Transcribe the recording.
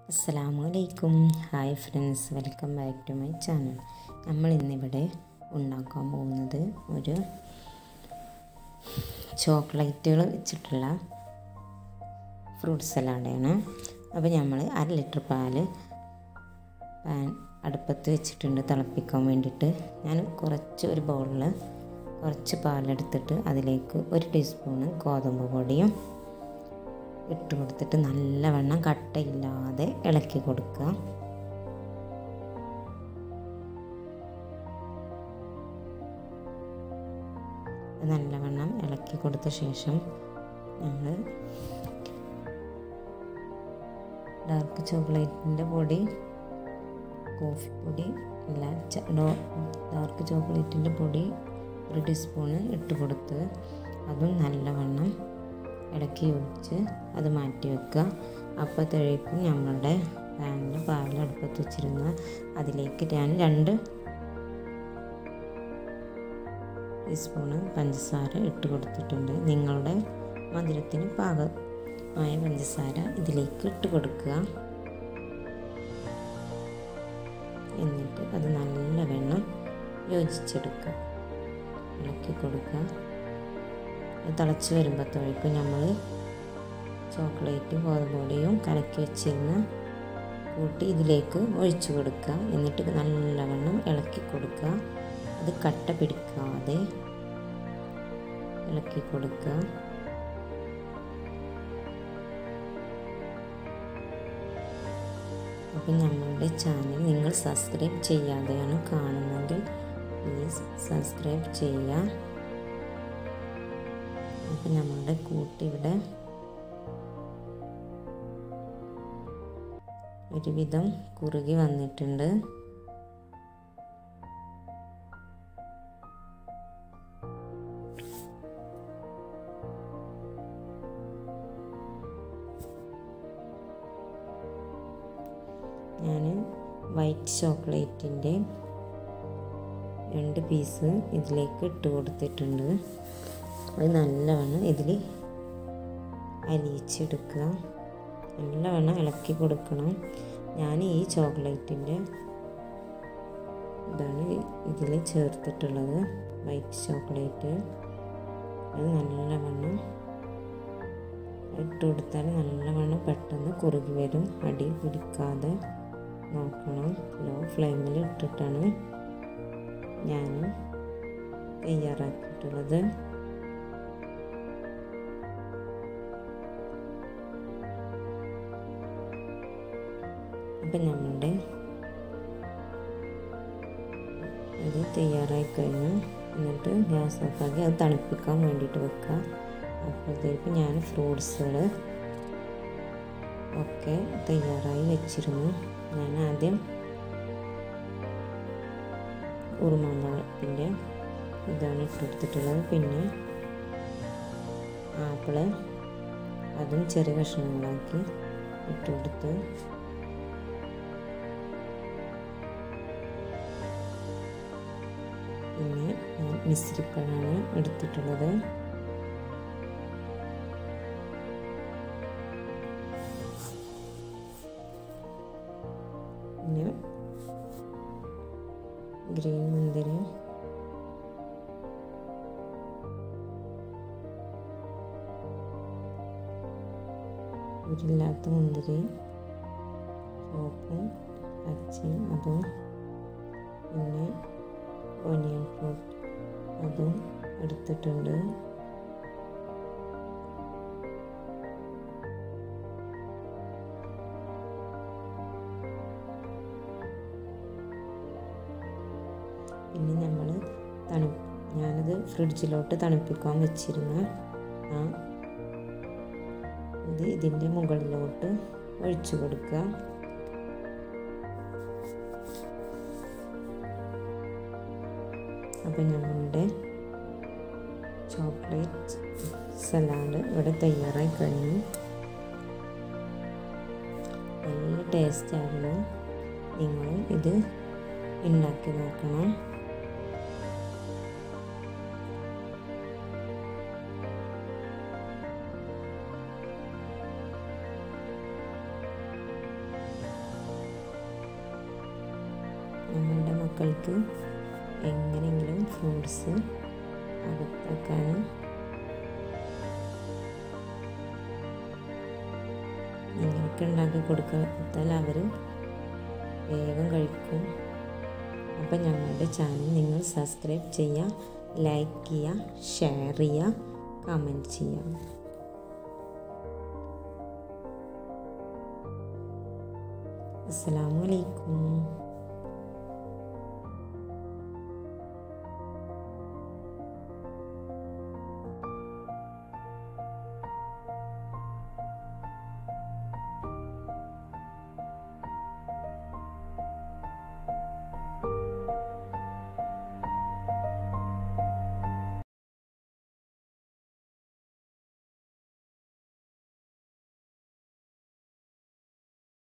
അസ്സലാമു അലൈക്കും hi friends welcome back to my channel നമ്മൾ ഇന്നിവിടെ ഉണ്ടാക്കാൻ പോകുന്നത് ഒരു ചോക്ലേറ്റുകൾ വെച്ചിട്ടുള്ള ഫ്രൂട്ട് സലാഡാണ് അപ്പോൾ നമ്മൾ അര ലിറ്റർ പാല് പാൻ അടുപ്പത്ത് വെച്ചിട്ടുണ്ട് തിളപ്പിക്കാൻ വേണ്ടിയിട്ട് ഞാൻ കുറച്ച് ഒരു ബൗളിൽ കുറച്ച് പാലെടുത്തിട്ട് അതിലേക്ക് ഒരു ടീസ്പൂണ് ഗോതമ്പ് പൊടിയും ഇട്ട് കൊടുത്തിട്ട് നല്ലവണ്ണം കട്ടയില്ലാതെ ഇളക്കി കൊടുക്കുക നല്ലവണ്ണം ഇളക്കി കൊടുത്ത ശേഷം നമ്മൾ ഡാർക്ക് ചോക്ലേറ്റിൻ്റെ പൊടി കോഫി പൊടി അല്ല ഡാർക്ക് ചോക്ലേറ്റിൻ്റെ പൊടി ഒരു ടീസ്പൂണ് ഇട്ട് കൊടുത്ത് അതും നല്ലവണ്ണം ഇടയ്ക്ക് യോജിച്ച് അത് മാറ്റി വെക്കുക അപ്പോഴത്തേക്കും നമ്മളുടെ പാനിൽ പാൽ അടുപ്പത്ത് വെച്ചിരുന്ന അതിലേക്ക് ഞാൻ രണ്ട് ടീസ്പൂണ് പഞ്ചസാര ഇട്ട് കൊടുത്തിട്ടുണ്ട് നിങ്ങളുടെ മധുരത്തിന് പാകമായ പഞ്ചസാര ഇതിലേക്ക് ഇട്ട് കൊടുക്കുക എന്നിട്ട് അത് നല്ലവണ്ണം യോജിച്ചെടുക്കുക ഇളക്കി കൊടുക്കുക തിളച്ച് വരുമ്പോഴത്തേക്കും നമ്മൾ ചോക്ലേറ്റ് ഗോതമ്പൊടിയും കലക്കി വെച്ചിരുന്ന കൂട്ടി ഇതിലേക്ക് ഒഴിച്ചു കൊടുക്കുക എന്നിട്ട് നല്ലവണ്ണം ഇളക്കി കൊടുക്കുക അത് കട്ട പിടിക്കാതെ ഇളക്കി കൊടുക്കുക അപ്പം നമ്മളുടെ ചാനൽ നിങ്ങൾ സബ്സ്ക്രൈബ് ചെയ്യാതെയാണ് കാണുന്നതെങ്കിൽ പ്ലീസ് സബ്സ്ക്രൈബ് ചെയ്യുക അപ്പം നമ്മളുടെ കൂട്ടി ഇവിടെ ഒരുവിധം കുറുകി വന്നിട്ടുണ്ട് ഞാൻ വൈറ്റ് ചോക്ലേറ്റിൻ്റെ രണ്ട് പീസ് ഇതിലേക്ക് ഇട്ട് കൊടുത്തിട്ടുണ്ട് അത് നല്ലവണ്ണം ഇതിൽ അലിയിച്ചെടുക്കുക നല്ലവണ്ണം ഇളക്കി കൊടുക്കണം ഞാൻ ഈ ചോക്ലേറ്റിൻ്റെ ഇതാണ് ഇതിൽ ചേർത്തിട്ടുള്ളത് വൈറ്റ് ചോക്ലേറ്റ് അത് നല്ലവണ്ണം ഇട്ട് കൊടുത്താൽ നല്ലവണ്ണം പെട്ടെന്ന് കുറുകി വരും അടി പിടിക്കാതെ നോക്കണം ലോ ഫ്ലെയിമിൽ ഇട്ടിട്ടാണ് ഞാൻ തയ്യാറാക്കിയിട്ടുള്ളത് അപ്പം നമ്മളുടെ ഇത് തയ്യാറായി കഴിഞ്ഞു എന്നിട്ട് ഗ്യാസ് ഓഫാക്കി അത് തണുപ്പിക്കാൻ വേണ്ടിയിട്ട് വെക്കുക അപ്പോഴത്തേക്ക് ഞാൻ ഫ്രൂട്ട്സുകൾ ഒക്കെ തയ്യാറായി വെച്ചിരുന്നു ഞാൻ ആദ്യം ഉറുമാമ്പഴത്തിൻ്റെ ഇതാണ് ഇട്ടെടുത്തിട്ടുള്ളത് പിന്നെ ആപ്പിള് അതും ചെറിയ കഷ്ണങ്ങളാക്കി ഇട്ടുകൊടുത്ത് പിന്നെ മിശ്രിപ്പഴമാണ് എടുത്തിട്ടുള്ളത് പിന്നെ ഗ്രീൻ മുന്തിരി ഉരില്ലാത്ത മുന്തിരി ചുവപ്പും പച്ചയും അതും പിന്നെ ഓനിയൻ ഫ്രൂട്ട് അതും എടുത്തിട്ടുണ്ട് പിന്നെ നമ്മൾ തണു ഞാനത് ഫ്രിഡ്ജിലോട്ട് തണുപ്പിക്കാൻ വെച്ചിരുന്ന ആ ഇത് ഇതിൻ്റെ മുകളിലോട്ട് ഒഴിച്ചു കൊടുക്കുക അപ്പം നമ്മളുടെ ചോക്ലേറ്റ് സലാഡ് ഇവിടെ തയ്യാറായി കഴിഞ്ഞു നല്ല ടേസ്റ്റ് ആയിരുന്നു നിങ്ങൾ ഇത് ഉണ്ടാക്കി നോക്കണം മക്കൾക്ക് എങ്ങനെയെങ്കിലും ഫ്രൂട്ട്സ് അകത്താക്കാൻ നിങ്ങൾക്ക് ഉണ്ടാക്കി കൊടുത്താൽ അവർ വേഗം കഴിക്കും അപ്പം ഞങ്ങളുടെ ചാനൽ നിങ്ങൾ സബ്സ്ക്രൈബ് ചെയ്യുക ലൈക്ക് ചെയ്യുക ഷെയർ ചെയ്യുക കമൻറ്റ് ചെയ്യുക അസ്സലാമു അലൈക്കും